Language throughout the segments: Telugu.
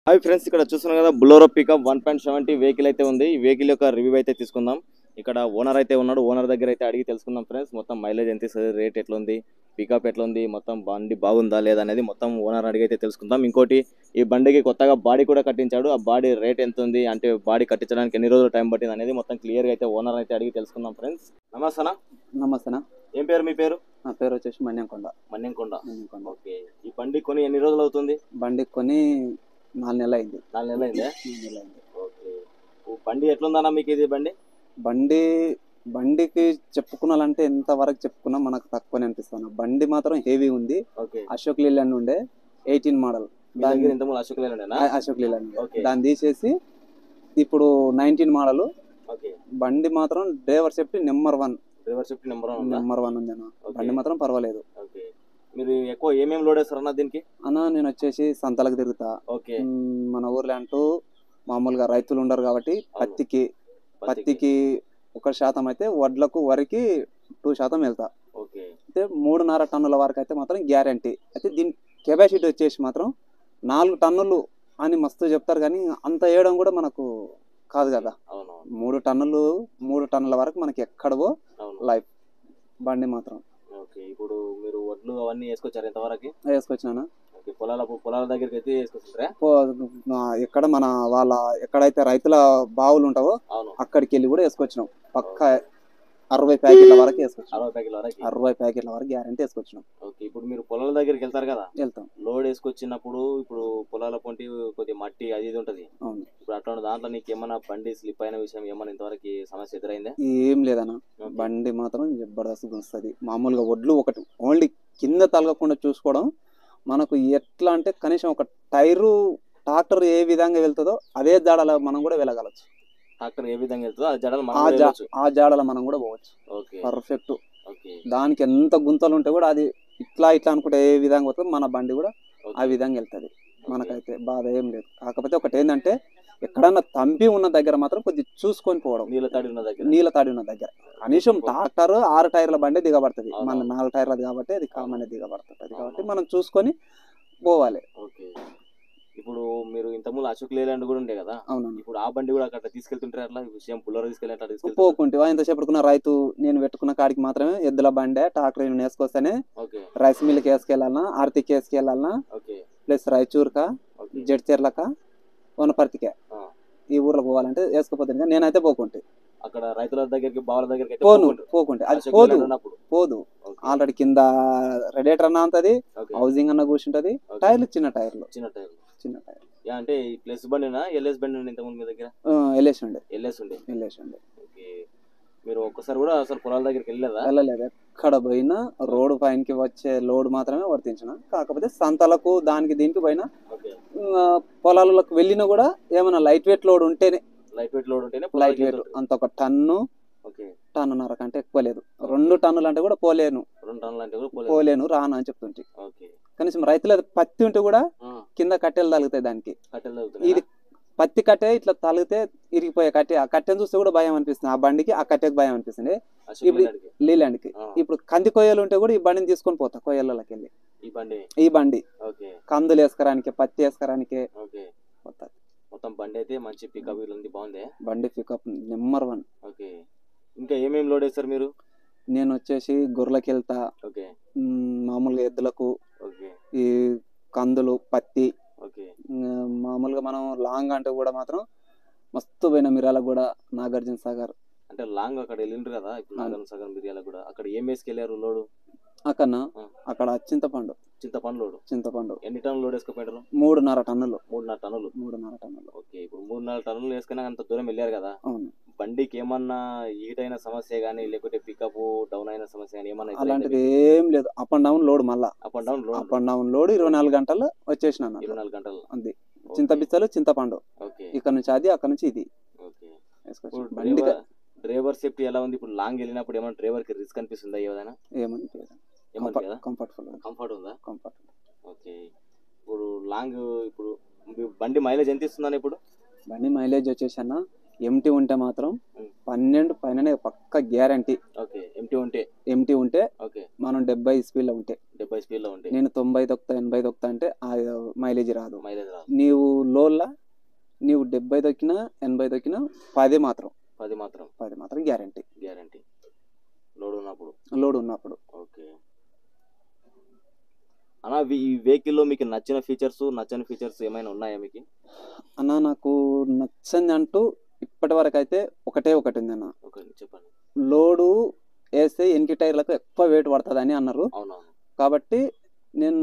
హాయ్ ఫ్రెండ్స్ ఇక్కడ చూస్తున్నాం కదా Bolero pickup one point seventy vehicle అయితే ఉంది ఈ వెహికల్ యొక్క రివ్యూ అయితే తీసుకుందాం ఇక్కడ ఓనర్ అయితే ఉన్నాడు ఓనర్ దగ్గర అయితే అడిగి తెలుసుకుందాం ఫ్రెండ్స్ మొత్తం మైలేజ్ ఎంత ఇస్తుంది రేట్ ఎట్లా ఉంది పికప్ ఎట్లా ఉంది మొత్తం బండి బాగుందా లేదా అనేది మొత్తం ఓనర్ అడిగి అయితే తెలుసుకుందాం ఇంకోటి ఈ బండికి కొత్తగా బాడీ కూడా కట్టించాడు ఆ బాడీ రేట్ ఎంత ఉంది అంటే బాడీ కట్టించడానికి ఎన్ని రోజులు టైం పట్టింది అనేది మొత్తం క్లియర్గా అయితే ఓనర్ అయితే అడిగి తెలుసుకుందాం ఫ్రెండ్స్ నమస్తేనా నమస్తేనా ఏం పేరు మీ పేరు నా పేరు వచ్చేసి మన్యంకొండ మన్యంకొండ మన్యంకొండ ఓకే ఈ బండి కొని ఎన్ని రోజులు అవుతుంది బండి కొని నాలుగు నెలలు అయింది నాలుగు నెలలు అయిందే నాలుగు నెలలు అయింది ఓకే ఓ బండి ఎట్లుందన్నా మీకు ఇది బండి బండి బండికి చెప్పుకున్నాలంటే ఎంత వరకు చెప్పుకున్నా మనకు తక్కువనే అనిపిస్తాను బండి మాత్రం హెవీ ఉంది ఓకే అశోక్ లీలాండ్ ఉండే ఎయిటీన్ మోడల్ మీ దాని దగ్గర ఇంతకుముందు అశోక్ లేనండేనా అశోక్ లీలాండ్ ఉండే. ఓకే. దాన్ని తీసేసి ఇప్పుడు నైన్టీన్ మోడల్ ఓకే బండి మాత్రం driver safety number one driver shift number ఉందా నెంబర్ వన్ ఉంది అన్న ఓకే. బండి మాత్రం పర్వాలేదు ఓకే మీరు ఎక్కువ ఏమేమి లోడ్ వేస్తారన్నా దీనికి అన్న నేను వచ్చేసి సంతలకు తిరుగుతా ఓకే మ్, మన ఊర్లో అంటూ మామూలుగా రైతులు ఉండరు కాబట్టి పత్తికి పత్తికి ఒక శాతం అయితే వడ్లకు వరికి టూ శాతం వెళ్తా ఓకే అయితే మూడున్నర టన్నుల వరకు అయితే మాత్రం గ్యారంటీ అయితే దీని కెపాసిటీ వచ్చేసి మాత్రం నాలుగు టన్నులు అని మస్తు చెప్తారు కానీ అంత వేయడం కూడా మనకు కాదు కదా అవును మూడు టన్నులు మూడు టన్నుల వరకు మనకి ఎక్కడవో అవును లైఫ్ బండి మాత్రం ఓకే ఇప్పుడు మీరు వడ్లు అవన్నీ వేసుకొచ్చారు ఎంతవరకు వేసుకొచ్చినాను ఓకే పొలాల పొలాల దగ్గరికి అయితే వేసుకొచ్చారా పో- ఆ, ఎక్కడ మన వాళ్ళ ఎక్కడైతే రైతుల బావులు ఉంటావో అవును అక్కడికి వెళ్ళి కూడా వేసుకొచ్చినాం పక్క అరవై ప్యాకెట్ల వరకు వేసుకొచ్చినాం అరవై ప్యాకెట్ల వరకు అరవై ప్యాకెట్ల వరకు గ్యారంటీ వేసుకొచ్చినాం ఓకే ఇప్పుడు మీరు పొలాల దగ్గరికి వెళ్తారు కదా వెళ్తాం లోడ్ వేసుకొచ్చినప్పుడు ఇప్పుడు పొలాల పొంటి కొద్దిగా మట్టి అది ఇది ఉంటది అవును ఇప్పుడు అట్లాంటి దాంట్లో నీకు ఏమన్నా బండి స్లిప్ అయిన విషయం ఏమన్నా ఇంతవరకు సమస్య ఎదురైందా ఏం లేదన్న ఓకే. బండి మాత్రం జబర్దస్త్ వస్తుంది మామూలుగా వడ్లు ఒకటి ఓన్లీ కింద తలగకుండా చూసుకోవడం మనకు ఎట్లా అంటే కనీసం ఒక టైరు ట్రాక్టర్ ఏ విధంగా వెళ్తుందో అదే జాడలో మనం కూడా వెళ్ళగలచ్చు ట్రాక్టర్ ఏ విధంగా వెళ్తుందో ఆ జడలు మనం ఆ కూడా జా వెళ్ళొచ్చు. ఆ జాడలో మనం కూడా పోవచ్చు ఓకే పర్ఫెక్ట్ ఓకే దానికి ఎంత గుంతలు ఉంటే కూడా అది ఇట్లా ఇట్లా అనుకుంటే ఏ విధంగా పోతుందో మన బండి కూడా ఓకే. ఆ విధంగా వెళ్తుంది మనకైతే బాధ ఏం లేదు కాకపోతే ఒకటి ఏంటంటే ఎక్కడన్నా తంపి ఉన్న దగ్గర మాత్రం కొద్దిగా చూసుకొని పోవడం నీళ్ళ తాడి ఉన్న దగ్గర నీళ్ళ తాడి ఉన్న దగ్గర కనీసం ట్రాక్టర్ ఆరు టైర్ల బండి దిగబడుతుంది అవును. మన నాలుగు టైర్లది కాబట్టి అది కామన్ దిగబడుతుంది కాబట్టి మనం చూసుకొని పోవాలి ఓకే ఇప్పుడు మీరు ఇంతకుముందు అశోక్ లేలాండ్ కూడా ఉండే కదా అవునన్నా ఇప్పుడు ఆ బండి కూడా అక్కడ తీసుకెళ్తుంటారు అట్లా ఈ విషయం పుల్లర తీసుకెళ్ళి అట్లా తీసుకెళ్తారు పోకుంటే ఎంతసేపు పడుకున్న రైతు నేను పెట్టుకున్న కాడికి మాత్రమే ఎద్దుల బండే ట్రాక్టర్ నేను వేసుకొస్తేనే ఓకే రైస్ మిల్కి వేసుకెళ్ళాలన్నా ఆర్తికి వేసుకెళ్ళాలన్నా ఓకే ప్లస్ రాయచూర్క ఓకే జడ్చెర్లక వనపర్తికే ఆ. ఈ ఊర్లో పోవాలంటే వేసుకుపోతుంది కానీ నేనైతే పోకుంటే అక్కడ రైతుల దగ్గరికి బావుల దగ్గరికి అయితే పోను పోకుంటారు. పోకుంటే అది అశోక్ పోదు లేలాండ్ ఉన్నప్పుడు పోదు ఓకే. ఆల్రెడీ కింద రెడేటర్ అన్న అంతది ఓకే. హౌసింగ్ అన్న కూర్చుంటది ఓకే. టైర్లు చిన్న టైర్లు చిన్న టైం చిన్న టైర్ యా, అంటే ఈ ప్లస్ బండినా ఎల్ఎస్ బండి ఉండే ఇంతకుముందు మీ దగ్గర వెళ్ళేసి ఉండే ఎల్ఎస్ ఉండే వెళ్ళేసి ఉండే ఓకే మీరు ఒక్కసారి కూడా అసలు పొలాల దగ్గరికి వెళ్ళలేదా వెళ్ళలేదు ఎక్కడ పోయినా రోడ్డు పైనకి వచ్చే లోడ్ మాత్రమే వర్తించిన కాకపోతే సంతలకు దానికి దీనికి పోయినా ఓకే ఆ, పొలాలకు వెళ్ళినా కూడా ఏమైనా లైట్ వెయిట్ లోడ్ ఉంటేనే లైట్ వెయిట్ లోడ్ ఉంటేనే లైట్ పొలాలకి వెయిట్ వెళ్తుంటారు. అంత ఒక టన్ను ఓకే టన్నున్నర కంటే ఎక్కువ లేదు రెండు టన్నులు అంటే కూడా పోలేను రెండు టన్నులు అంటే కూడా పోలేదు. పోలేను రాను అని చెప్తుంటే ఓకే కనీసం రైతుల పత్తి ఉంటే కూడా ఆ, కింద కట్టెలు తగులుతాయి దానికి కట్టెలు తగ్గుతున్నాయా? ఇది పత్తి కట్టె ఇట్లా తలిగితే ఇరిగిపోయే కట్టె ఆ కట్టెను చూస్తే కూడా భయం అనిపిస్తుంది ఆ బండికి ఆ కట్టెకి భయం అనిపిస్తుంది అశోక్ ఇప్పుడు- లేలాండ్కి. లీలాండ్కి ఆ, ఇప్పుడు కంది కొయ్యలు ఉంటే కూడా ఈ బండిని తీసుకొని పోతా కొయ్యలకి వెళ్ళి ఈ బండి ఈ బండి ఓకే కందులు వేసుకోరానికి పత్తి వేసుకోరానికి ఓకే పోతా మొత్తం బండి అయితే మంచి పికప్ ఉంది బాగుంది బండి పికప్ నెంబర్ వన్ ఓకే ఇంకా ఏమేమి లోడ్ వేస్తారు మీరు నేను వచ్చేసి గొర్రెలకి వెళ్తా ఓకే మ్, మామూలుగా ఎద్దులకు ఓకే ఈ కందులు పత్తి ఓకే మ్, మామూలుగా మనం లాంగ్ అంటే కూడా మాత్రం మస్తు పోయిన మిరాలకు కూడా నాగార్జున సాగర్ అంటే లాంగ్ అక్కడ వెళ్ళిండ్రు కదా ఇప్పుడు నాగన్ సగం బిర్యాల కూడా అక్కడ ఏం వేసుకెళ్లారు లోడు అక్కడ ఆ. అక్కడ చింతపండు చింతపండు లోడు చింతపండు ఎన్ని టన్నులు లోడ్ వేసుకుపోయారు మూడున్నర టన్నులు మూడున్నర టన్నులు మూడున్నర టన్నులు ఓకే ఇప్పుడు మూడున్నర టన్నులు వేసుకున్నా అంత దూరం వెళ్ళారు కదా అవును బండికి ఏమన్నా హీట్ అయిన సమస్య కానీ లేకపోతే పికప్ డౌన్ అయిన సమస్య కానీ ఏమన్నా అలాంటిది ఏం లేదు అప్ అండ్ డౌన్ లోడ్ మళ్ళా up and down up and down load ఇరవై నాలుగు గంటలు వచ్చేసిన అన్న. ఇరవై నాలుగు గంటలు అంది చింతపిచ్చలు చింతపండు ఓకే ఇక్కడ నుంచి అది అక్కడ నుంచి ఇది ఓకే వేసుకోవచ్చు ఇప్పుడు బండి డ్రైవర్ డ్రైవర్ సేఫ్టీ ఎలా ఉంది ఇప్పుడు లాంగ్ వెళ్ళినప్పుడు ఏమైనా డ్రైవర్ కి రిస్క్ అనిపిస్తుందా ఏదైనా ఏమన్నా కదా కంఫర్ట్ఫుల్ కంఫర్ట్ ఉందా కంఫర్ట్ ఓకే ఇప్పుడు లాంగ్ ఇప్పుడు మీ బండి మైలేజ్ ఎంత ఇస్తుందని ఇప్పుడు బండి మైలేజ్ వచ్చేసి అన్న ఎంటీ ఉంటే మాత్రం ఉం. పన్నెండు పైననే పక్క గ్యారంటీ ఓకే ఎంటీ ఉంటే ఎంటీ ఉంటే ఓకే మనం డెబ్బై స్పీడ్లో ఉంటే డెబ్బై స్పీడ్ లో ఉంటే నేను తొంభై తొక్తా ఎనభై తొక్తా అంటే ఆ మైలేజ్ రాదు మైలేజ్ రాదు నీవు లోల్ల నీవు డెబ్బై తొక్కినా ఎనభై తొక్కినా పది మాత్రం పది మాత్రం పది మాత్రం గ్యారంటీ గ్యారంటీ లోడ్ ఉన్నప్పుడు లోడ్ ఉన్నప్పుడు ఓకే అన్న ఈ వెహికల్ లో మీకు నచ్చిన ఫీచర్స్ నచ్చని ఫీచర్స్ ఏమైనా ఉన్నాయా మీకు అన్న నాకు నచ్చంది అంటూ ఇప్పటి వరకు అయితే ఒకటే ఒకటి ఉంది అన్న ఓకే చెప్పండి లోడు వేస్తే ఎనికి టైర్లకు ఎక్కువ వెయిట్ పడుతుంది అని అన్నారు అవునవును కాబట్టి నేను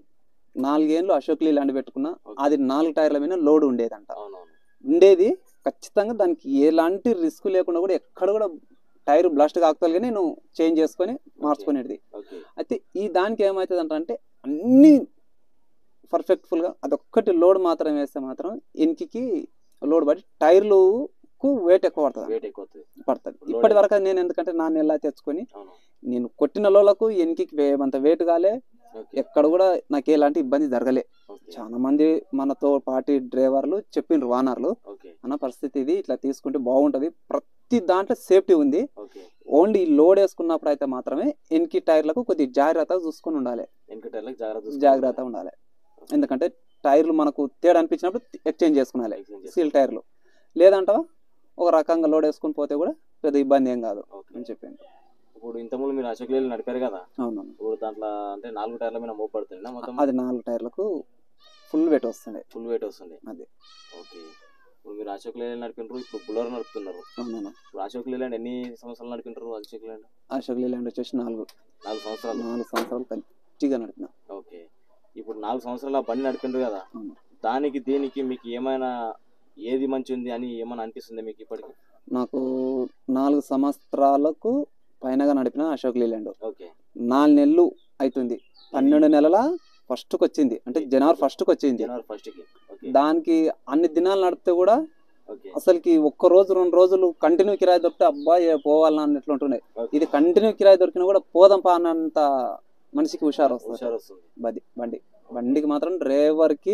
నాలుగేళ్ళు అశోక్ లీలాండ్ పెట్టుకున్నా ఓకే. అది నాలుగు టైర్ల మీద లోడ్ ఉండేదంట అవునవును ఉండేది ఖచ్చితంగా దానికి ఎలాంటి రిస్క్ లేకుండా కూడా ఎక్కడ కూడా టైర్ బ్లాస్ట్ కాకపోతే నేను చేంజ్ చేసుకొని మార్చుకునేది ఓకే అయితే ఈ దానికి ఏమవుతుంది అంటే అన్ని పర్ఫెక్ట్ఫుల్గా అదొక్కటి లోడ్ మాత్రం వేస్తే మాత్రం ఎన్కి లోడ్ పడి టైర్లకు వెయిట్ ఎక్కువ పడుతుంది వెయిట్ ఎక్కువ అవుతుంది పడుతుంది Load ఇప్పటి వరకు నేను ఎందుకంటే నా నెల తెచ్చుకొని అవును నేను కొట్టిన లోలకు ఎన్కి అంత వెయిట్ కాలే ఓకే ఎక్కడ కూడా నాకు ఎలాంటి ఇబ్బంది జరగలే ఓకే చాలా మంది మనతో పాటి డ్రైవర్లు చెప్పిండ్రు వానర్లు ఓకే అన్న పరిస్థితి ఇది ఇట్లా తీసుకుంటే బాగుంటది ప్రతి దాంట్లో సేఫ్టీ ఉంది ఓకే ఓన్లీ లోడ్ వేసుకున్నప్పుడు అయితే మాత్రమే ఎన్కి టైర్లకు కొద్ది జాగ్రత్తగా చూసుకొని ఉండాలి వెనకటర్లకు జాగ్రత్త చూసుకోవాలి. జాగ్రత్త ఉండాలి ఎందుకంటే టైర్లు మనకు తేడా అనిపించినప్పుడు ఎక్స్చేంజ్ చేసుకోవాలి Exchange చేసుకోవాలి. సీల్ టైర్లు లేదంటావా ఒక రకంగా లోడ్ వేసుకొని పోతే కూడా పెద్ద ఇబ్బంది ఏం కాదు ఓకే అని చెప్పాను ఇప్పుడు ఇంతకుముందు మీరు అశోక్ లేలు నడిపారు కదా అవును ఇప్పుడు దాంట్లో అంటే నాలుగు టైర్ల మీద మోపడుతుంది మొత్తం అది నాలుగు టైర్లకు ఫుల్ వెయిట్ వస్తుంది ఫుల్ వెయిట్ వస్తుంది అదే. ఓకే ఇప్పుడు మీరు అశోక్ లేలాండ్ నడిపినారు ఇప్పుడు బుల్లర్ నడుపుతున్నారు అవునన్నా ఇప్పుడు అశోక్ లేలాండ్ ఎన్ని సంవత్సరాలు నడిపినారు అశోక్ లేలాండ్ అశోక్ లీలాండ్ వచ్చేసి నాలుగు నాలుగు సంవత్సరాలు నాలుగు సంవత్సరాలు గట్టిగా నడిపిన ఓకే ఇప్పుడు నాలుగు సంవత్సరాలు ఆ బండి నడిపిండ్రు కదా అవును. దానికి దీనికి మీకు ఏమైనా ఏది మంచి ఉంది అని ఏమైనా అనిపిస్తుంది మీకు ఇప్పటికి నాకు నాలుగు సంవత్సరాలకు పైనగా నడిపిన అశోక్ లీలాండ్ ఓకే నాలుగు నెలలు అవుతుంది పన్నెండు నెలల ఫస్ట్కి వచ్చింది అంటే జనవరి ఫస్ట్కి వచ్చింది జనవరి ఫస్ట్ కి ఓకే దానికి అన్ని దినాలు నడిపితే కూడా ఓకే అసలుకి ఒక్క రోజు రెండు రోజులు కంటిన్యూ కిరాయి దొరికితే అబ్బాయి పోవాలని అన్నట్లు ఉంటున్నాయి ఓకే. ఇది కంటిన్యూ కిరాయి దొరికినా కూడా పోదాం పా అన్నంత మనిషికి హుషారు వస్తుంది హుషారు వస్తుంది బండి బండి బండికి మాత్రం డ్రైవర్కి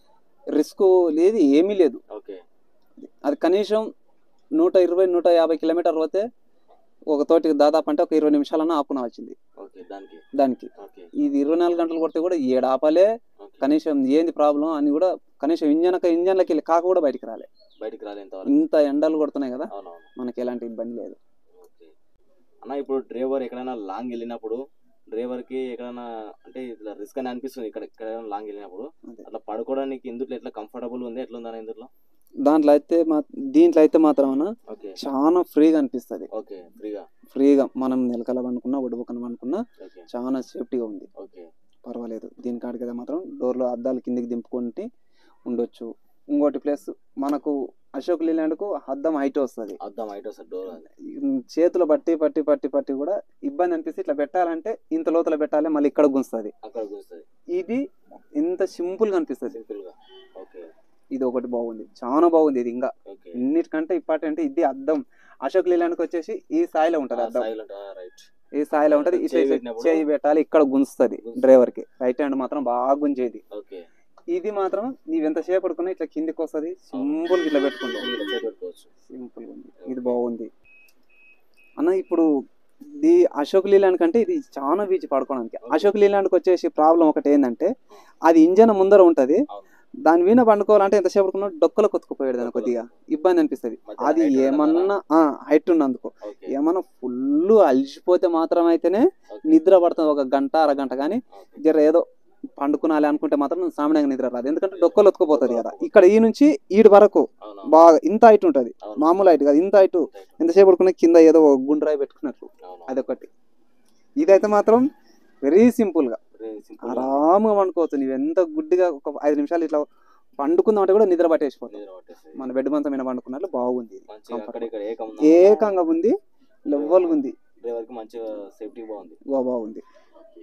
రిస్క్ లేదు ఏమీ లేదు ఓకే అది కనీసం నూట ఇరవై నూట యాభై కిలోమీటర్ పోతే ఒక తోటికి దాదాపు అంటే ఒక ఇరవై నిమిషాలన్నా ఆపున వచ్చింది ఓకే దానికి దానికి ఓకే ఇది ఇరవై నాలుగు గంటలు కొడితే కూడా ఏడు ఆపాలే ఓకే కనీసం ఏంది ప్రాబ్లం అని కూడా కనీసం ఇంజన్ ఇంజన్లకి వెళ్ళి కాక కూడా బయటికి రాలే బయటికి రాలేంత వరకు ఇంత ఎండలు కొడుతున్నాయి కదా అవునవును మనకి ఎలాంటి ఇబ్బంది లేదు ఓకే అన్న ఇప్పుడు డ్రైవర్ ఎక్కడైనా లాంగ్ వెళ్ళినప్పుడు డ్రైవర్ కి ఎక్కడైనా అంటే ఇట్లా రిస్క్ అని అనిపిస్తుంది ఇక్కడ ఎక్కడైనా లాంగ్ వెళ్ళినప్పుడు అదే. అట్లా పడుకోవడానికి ఇందులో ఎట్లా కంఫర్టబుల్ ఉంది ఎట్లా ఉందా ఇందులో దాంట్లో అయితే మా దీంట్లో అయితే మాత్రం ఓకే చాలా ఫ్రీగా అనిపిస్తుంది ఓకే ఫ్రీగా ఫ్రీగా మనం నిలకల పండుకున్నా ఒడిబుక్కన పండుకున్నా ఓకే చాలా సేఫ్టీగా ఉంది ఓకే పర్వాలేదు దీని కాడికి అయితే మాత్రం డోర్లో అద్దాలు కిందికి దింపుకుంటే ఉండొచ్చు ఇంకోటి ప్లస్ మనకు అశోక్ లీలాండ్కు అద్దం హైట్ వస్తుంది అద్దం హైట్ వస్తుంది డోర్ అది చేతులు పట్టి పట్టి పట్టి పట్టి కూడా ఇబ్బంది అనిపిస్తే ఇట్లా పెట్టాలంటే ఇంత లోతుల పెట్టాలి మళ్ళీ ఇక్కడ గుంస్తుంది అక్కడ కూర్చుంది ఇది ఇంత సింపుల్గా అనిపిస్తుంది సింపుల్ గా ఓకే ఇది ఒకటి బాగుంది చాలా బాగుంది ఇది ఇంకా ఓకే ఇన్నిటికంటే ఇంపార్టెంట్ ఇది అద్దం అశోక్ లీలాండ్కి వచ్చేసి ఈ స్థాయిలో ఉంటుంది అద్దం సైలెంట్ రైట్ ఈ స్థాయిలో ఉంటది ఈ చేయి సైడ్ పెట్టినప్పుడు- చేయి పెట్టాలి ఇక్కడ గుంజుతుంది గుంజుతుంది. డ్రైవర్ కి రైట్ హ్యాండ్ మాత్రం బాగా గుంజేది ఓకే ఇది మాత్రం నీవు ఎంతసేపు పడుకున్నా ఇట్లా కిందికి వస్తుంది సింపుల్ ఇట్లా పెట్టుకుంటాం ఇలా చేపెట్టుకోవచ్చు సింపుల్ ఉంది ఇది బాగుంది అన్న ఇప్పుడు ఇది అశోక్ లీలాండ్ కంటే ఇది చాలా బీచ్ పడుకోవడానికి అశోక్ లీలాండ్కి వచ్చేసి ప్రాబ్లం ఒకటి ఏంటంటే అది ఇంజన్ ముందర ఉంటది అవును. దాని మీద పండుకోవాలంటే ఎంతసేపు పడుకున్నా డొక్కలో కొట్టుకుపోయాడు దాని కొద్దిగా ఇబ్బంది అనిపిస్తుంది మధ్యలో అది height ఉండడం ఏమన్నా హైట్ ఉన్నందుకు ఓకే ఏమన్నా ఫుల్ అలసిపోతే మాత్రం అయితేనే ఓకే. నిద్ర పడుతుంది ఒక గంట అరగంట కానీ ఓకే. జర ఏదో పండుకునాలి అనుకుంటే మాత్రం సామాన్యంగా నిద్ర రాదు ఎందుకంటే డొక్కలు ఒత్తుకుపోతుంది కదా ఇక్కడ ఈ నుంచి ఈడు వరకు అవును బాగా ఇంత హైట్ ఉంటుంది అవును. మామూలు హైట్ కాదు ఇంత హైట్ Right. ఎంతసేపు పడుకున్నా కింద ఏదో ఒక గుండ్రాయి పెట్టుకున్నట్లు అవును అదొకటి ఇదైతే మాత్రం వెరీ సింపుల్ గా Very simple గా ఉంది. ఆరాముగా పండుకోవచ్చు నువ్వు ఎంత గుడ్డిగా ఒక ఐదు నిమిషాలు ఇట్లా పండుకుందాం అంటే కూడా నిద్ర పట్టేసిపోతుంది నిద్ర పట్టేస్తుంది. మన బెడ్ మంచం మీద పండుకున్నట్లు బాగుంది ఇది. మంచిగా comfort. అక్కడ ఇక్కడ ఏకం ఏకంగా ఉంది లెవెల్ ఉంది డ్రైవర్ కి మంచిగా సేఫ్టీ బాగుంది బా- బాగుంది ఓకే.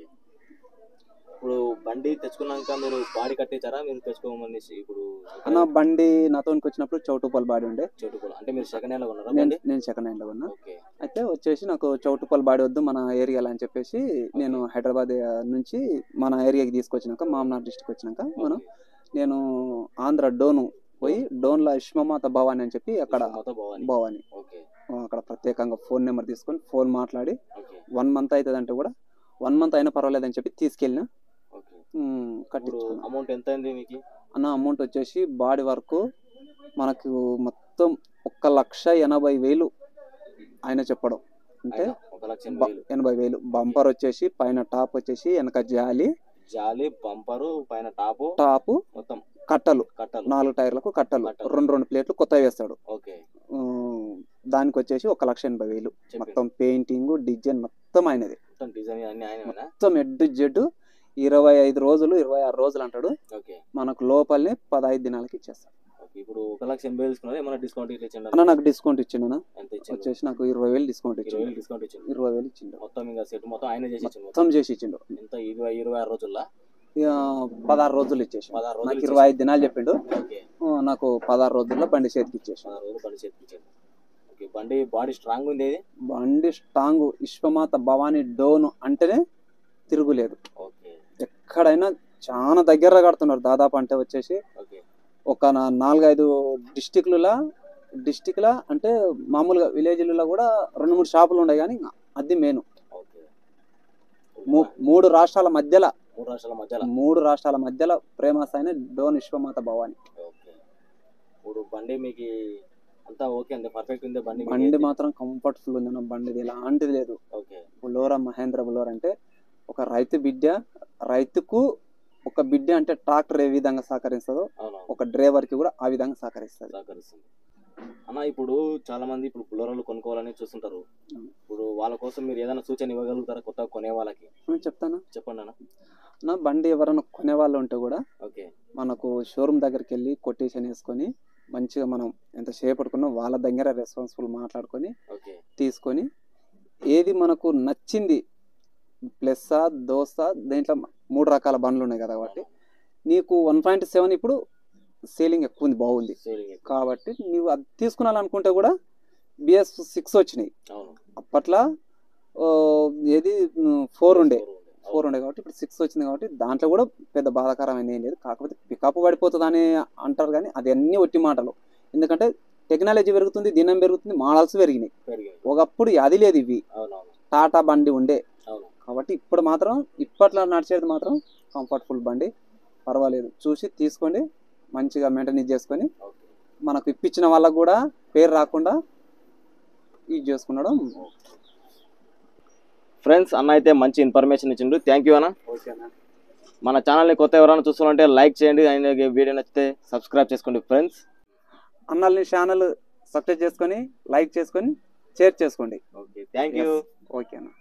ఇప్పుడు బండి తెచ్చుకున్నాక మీరు బాడీ కట్టించారా మీరు తెచ్చుకోమని ఇప్పుడు అన్న బండి నాతోనికి వచ్చినప్పుడు చౌటుపల్ బాడీ ఉండే చోటుకోవాలి అంటే మీరు సెకండ్ హ్యాండ్ లో ఉన్నారా నేను బండి నేను సెకండ్ హ్యాండ్ లో ఉన్నా ఓకే అయితే వచ్చేసి నాకు చౌటుపల్ బాడీ వద్దు మన ఏరియాలో అని చెప్పేసి నేను హైదరాబాద్ నుంచి మన ఏరియాకి తీసుకొచ్చినాక మామనార్ డిస్ట్రిక్ట్ వచ్చినాక మనం నేను ఆంధ్ర డోను పోయి డోన్లో ఇష్మమాత భవాని అని చెప్పి అక్కడ మొత్తం భవాని భవాని ఓకే అక్కడ ప్రత్యేకంగా ఫోన్ నెంబర్ తీసుకొని ఫోన్ మాట్లాడి ఓకే వన్ మంత్ అవుతుంది అంటే కూడా వన్ మంత్ అయినా పర్వాలేదని చెప్పి తీసుకెళ్ళిన ఓకే ఉమ్, ఇప్పుడు కట్టించుకున్నా అమౌంట్ ఎంత అయింది మీకు అన్న అమౌంట్ వచ్చేసి బాడీ వర్క్ మనకు మొత్తం ఒక్క లక్ష ఎనభై వేలు ఆయన చెప్పడం అంటే ఆయన ఒక లక్ష ఎనభై బ- వేలు ఎనభై వేలు బంపర్ వచ్చేసి పైన టాప్ వచ్చేసి వెనక జాలి జాలి బంపరు పైన టాపు టాప్ మొత్తం కట్టలు కట్టలు నాలుగు టైర్లకు కట్టలు కట్టలు. రెండు రెండు ప్లేట్లు కొత్త వేస్తాడు ఓకే ఉమ్, దానికి వచ్చేసి ఒక లక్ష ఎనభై వేలు చెప్పండి మొత్తం పెయింటింగ్ డిజైన్ మొత్తం ఆయనది మొత్తం డిజైన్ అన్ని ఆయనమేనా మొత్తం ఎడ్ జెడ్ ఇరవై ఐదు రోజులు ఇరవై ఆరు రోజులు అంటాడు ఓకే మనకు లోపలనే పదహైదు దినాలకి ఇచ్చేస్తాడు ఓకే ఇప్పుడు ఒక లక్ష ఎనభై వేలు తీసుకున్నారు ఏమైనా డిస్కౌంట్ ఇట్లా ఇచ్చిండు అన్న నాకు డిస్కౌంట్ ఇచ్చిండు ఎంత ఇచ్చిండు వచ్చేసి నాకు ఇరవై వేలు డిస్కౌంట్ ఇరవై ఇచ్చిండు వేలు డిస్కౌంట్ ఇచ్చిండు ఇరవై వేలు ఇచ్చిండు మొత్తం ఇంకా సెట్ మొత్తం ఆయన చేసి ఇచ్చిండు మొత్తం చేసి ఇచ్చిండు ఎంత ఇరవై ఇరవై ఆరు రోజుల్లో ఇక పదహారు రోజులు ఇచ్చేసి పదహారు నాకు రోజులు ఇరవై ఐదు దినాలు చెప్పిండు ఓకే ఆ, నాకు పదహారు రోజుల్లో బండి చేతికి ఇచ్చేసి పదహారు రోజులు బండి చేతికి ఇచ్చాడు ఓకే బండి బాడీ స్ట్రాంగ్ ఉంది ఇది బండి స్ట్రాంగ్ విశ్వమాత భవానీ డోన్ అంటేనే తిరుగులేదు ఓకే ఎక్కడైనా చాలా దగ్గర కడుతున్నారు దాదాపు అంటే వచ్చేసి ఓకే ఒక నా- నాలుగైదు డిస్టిక్లులా డిస్టిక్లా అంటే మామూలుగా విలేజ్లలో కూడా రెండు మూడు షాపులు ఉన్నాయి కానీ అది మెయిన్ ఓకే మూడు రాష్ట్రాల మధ్యలో మూడు రాష్ట్రాల మధ్యలో మూడు రాష్ట్రాల మధ్యలో ప్రేమ అయిన డోన్ విశ్వమాత భవాని ఓకే ఇప్పుడు బండి మీకు అంతా ఓకే అండి పర్ఫెక్ట్ ఉంది బండి మీకు బండి ఏంటి? మాత్రం కంఫర్ట్ఫుల్ ఉంది అన్న బండిది ఎలాంటిది లేదు ఓకే బులోరా మహేంద్ర బులోరా అంటే ఒక రైతు బిడ్డ రైతుకు ఒక బిడ్డ అంటే ట్రాక్టర్ ఏ విధంగా సహకరిస్తుందో అవును ఒక డ్రైవర్కి కూడా ఆ విధంగా సహకరిస్తుంది సహకరిస్తుంది అన్న ఇప్పుడు చాలా మంది ఇప్పుడు బుల్లరాలు కొనుక్కోవాలని చూస్తుంటారు అవును. ఇప్పుడు వాళ్ళ కోసం మీరు ఏదైనా సూచన ఇవ్వగలుగుతారా కొత్తగా కొనే వాళ్ళకి నేను చెప్తాను చెప్పండి అన్న నా బండి ఎవరైనా కొనే వాళ్ళు ఉంటే కూడా ఓకే మనకు షోరూమ్ దగ్గరికి వెళ్ళి కొటేషన్ వేసుకొని మంచిగా మనం ఎంత చేపట్టుకున్నా వాళ్ళ దగ్గర రెస్పాన్సిబుల్ మాట్లాడుకొని ఓకే తీసుకొని ఏది మనకు నచ్చింది ప్లస్సా దోసా దీంట్లో మూడు రకాల బండ్లు ఉన్నాయి కదా కాబట్టి నీకు వన్ పాయింట్ సెవెన్ ఇప్పుడు సేలింగ్ ఎక్కువ ఉంది బాగుంది సేలింగ్ ఎక్కువ. కాబట్టి నీవు అది తీసుకున్నాలనుకుంటే కూడా బిఎస్ సిక్స్ వచ్చినాయి అవును అప్పట్లో ఓ, ఏది ఫోర్ ఉండే Four ఉండే. ఫోర్ ఉండే కాబట్టి ఇప్పుడు సిక్స్ వచ్చింది కాబట్టి దాంట్లో కూడా పెద్ద బాధాకరమైన ఏం లేదు కాకపోతే పికప్ పడిపోతుంది అని అంటారు కానీ అది అన్ని ఒట్టి మాటలు ఎందుకంటే టెక్నాలజీ పెరుగుతుంది దినం పెరుగుతుంది మోడల్స్ పెరిగినాయి పెరిగింది ఒకప్పుడు అది లేదు ఇవి అవునవును టాటా బండి ఉండే అవును కాబట్టి ఇప్పుడు మాత్రం ఇప్పట్లో నడిచేది మాత్రం కంఫర్టబుల్ బండి పర్వాలేదు చూసి తీసుకోండి మంచిగా మెయింటైన్ చేసుకొని ఓకే మనకు ఇప్పించిన వాళ్ళకు కూడా పేరు రాకుండా యూజ్ చేసుకునడం ఫ్రెండ్స్ అన్న అయితే మంచి ఇన్ఫర్మేషన్ ఇచ్చిండు థ్యాంక్ యూ అన్న ఓకేనా మన ఛానల్ని కొత్త ఎవరైనా చూస్తుంటే లైక్ చేయండి అండ్ వీడియో నచ్చితే సబ్స్క్రైబ్ చేసుకోండి ఫ్రెండ్స్ అన్నల్ని ఛానల్ సబ్స్క్రైబ్ చేసుకొని లైక్ చేసుకొని షేర్ చేసుకోండి ఓకే థ్యాంక్ యూ ఓకేనా